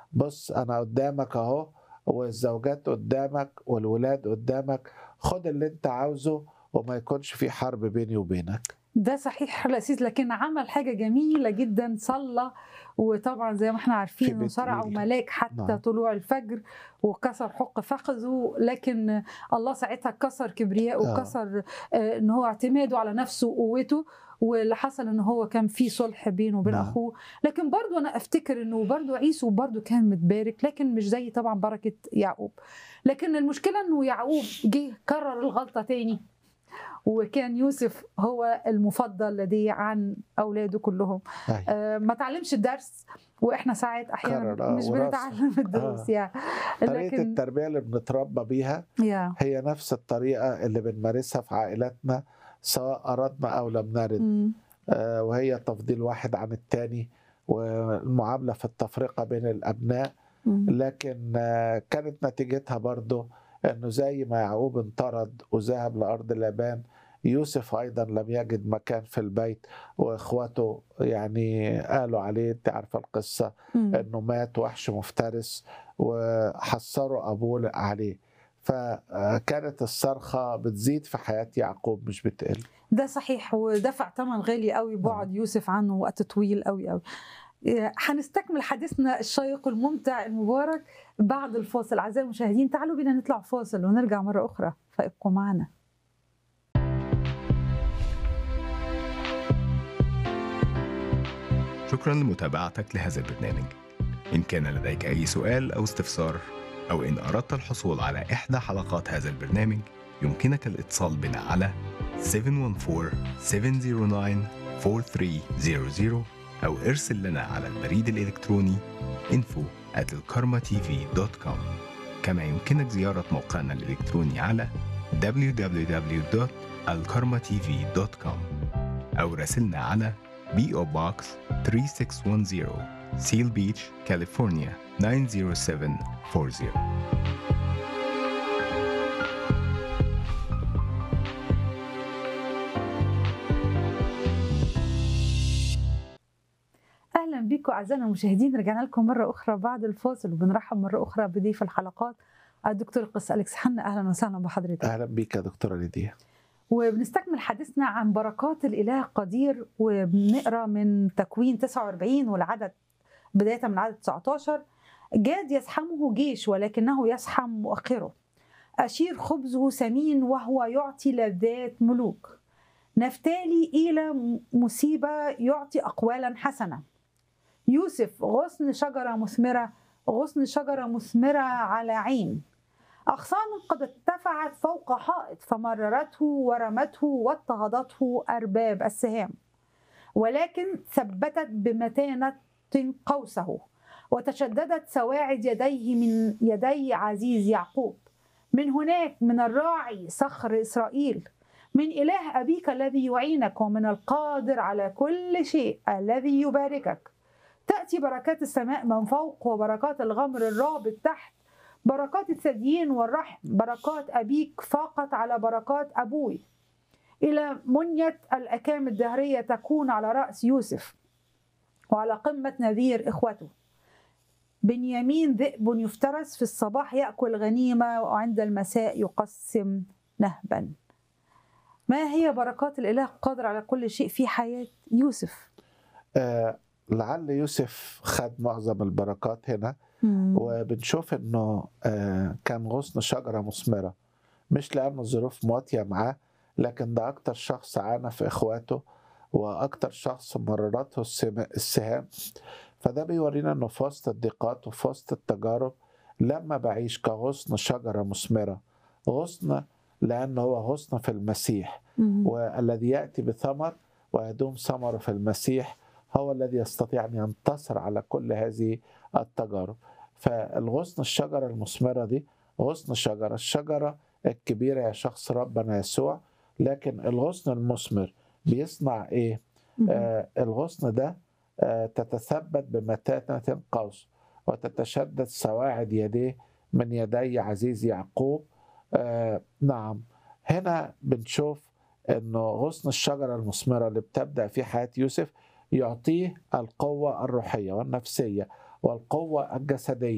بص انا قدامك اهو والزوجات قدامك والولاد قدامك خد اللي انت عاوزه وما يكونش في حرب بيني وبينك ده صحيح لذيذ لكن عمل حاجه جميله جدا صلى وطبعا زي ما احنا في عارفين انه بيت صرع إيلي. ملاك حتى نعم. طلوع الفجر وكسر حق فخذه لكن الله ساعتها كسر كبرياءه آه. وكسر آه، ان هو اعتماده على نفسه وقوته واللي حصل ان هو كان في صلح بينه وبين نعم. اخوه لكن برضو انا افتكر انه برضو عيسو برضو كان متبارك لكن مش زي طبعا بركه يعقوب لكن المشكله انه يعقوب جه كرر الغلطه تاني وكان يوسف هو المفضل لديه عن اولاده كلهم أيوة. آه، ما تعلمش الدرس واحنا ساعات احيانا كرر، آه، مش وراثة. بنتعلم الدروس آه. يعني طريقة لكن التربية اللي بنتربى بيها يا هي نفس الطريقة اللي بنمارسها في عائلاتنا سواء أردنا أو لم نرد مم. آه، وهي تفضيل واحد عن التاني والمعاملة في التفرقة بين الأبناء مم. لكن آه، كانت نتيجتها برضو أنه زي ما يعقوب انطرد وذهب لأرض لابان يوسف أيضا لم يجد مكان في البيت وإخواته يعني قالوا عليه أنت عارفة القصة مم. انه مات وحش مفترس وحصروا ابوه عليه فكانت الصرخه بتزيد في حياه يعقوب مش بتقل ده صحيح ودفع ثمن غالي قوي بعد يوسف عنه وقت طويل قوي قوي إيه، هنستكمل حديثنا الشيق الممتع المبارك بعد الفاصل اعزائي المشاهدين تعالوا بينا نطلع فاصل ونرجع مره اخرى فابقوا معنا شكرا لمتابعتك لهذا البرنامج إن كان لديك أي سؤال أو استفسار أو إن أردت الحصول على إحدى حلقات هذا البرنامج يمكنك الاتصال بنا على 714-709-4300 أو ارسل لنا على البريد الإلكتروني info at الكارما-tv.com كما يمكنك زيارة موقعنا الإلكتروني على www.alkarmatv.com أو راسلنا على PO Box 3610 Seal Beach, California 90740 اهلا بكم اعزائنا المشاهدين رجعنا لكم مره اخرى بعد الفاصل وبنرحب مره اخرى بضيف الحلقات الدكتور القس اليكس حنا اهلا وسهلا بحضرتك اهلا بيك يا دكتوره ليديا وبنستكمل حديثنا عن بركات الاله القدير وبنقرا من تكوين 49 والعدد بدايه من العدد 19 جاد يزحمه جيش ولكنه يزحم مؤخره أشير خبزه سمين وهو يعطي لذات ملوك نفتالي إلى مصيبة يعطي أقوالا حسنة يوسف غصن شجرة مثمرة غصن شجرة مثمرة على عين أغصان قد ارتفعت فوق حائط فمررته ورمته واضطهدته أرباب السهام ولكن ثبتت بمتانة قوسه وتشددت سواعد يديه من يدي عزيز يعقوب من هناك من الراعي صخر إسرائيل من إله أبيك الذي يعينك ومن القادر على كل شيء الذي يباركك تأتي بركات السماء من فوق وبركات الغمر الرابط تحت بركات الثديين والرحم بركات أبيك فاقت على بركات أبوي إلى منية الأكام الدهرية تكون على رأس يوسف وعلى قمة نذير إخوته بنيامين ذئب يفترس في الصباح يأكل غنيمة وعند المساء يقسم نهبا ما هي بركات الإله القادر على كل شيء في حياة يوسف آه لعل يوسف خد معظم البركات هنا وبنشوف انه آه كان غصن شجره مثمره مش لانه الظروف مواتيه معاه لكن ده اكتر شخص عانى في اخواته واكتر شخص مررته السهام فده بيورينا انه في وسط الضيقات وفي وسط التجارب لما بعيش كغصن شجره مثمره غصن لانه هو غصن في المسيح والذي ياتي بثمر ويدوم ثمره في المسيح هو الذي يستطيع ان ينتصر على كل هذه التجارب فالغصن الشجره المثمره دي غصن شجره الشجره الكبيره يا شخص ربنا يسوع لكن الغصن المثمر بيصنع ايه آه الغصن ده آه تتثبت بمتانة قوس وتتشدد سواعد يديه من يدي عزيز يعقوب آه نعم هنا بنشوف انه غصن الشجره المثمره اللي بتبدا في حياه يوسف يعطيه القوه الروحيه والنفسيه والقوة الجسدية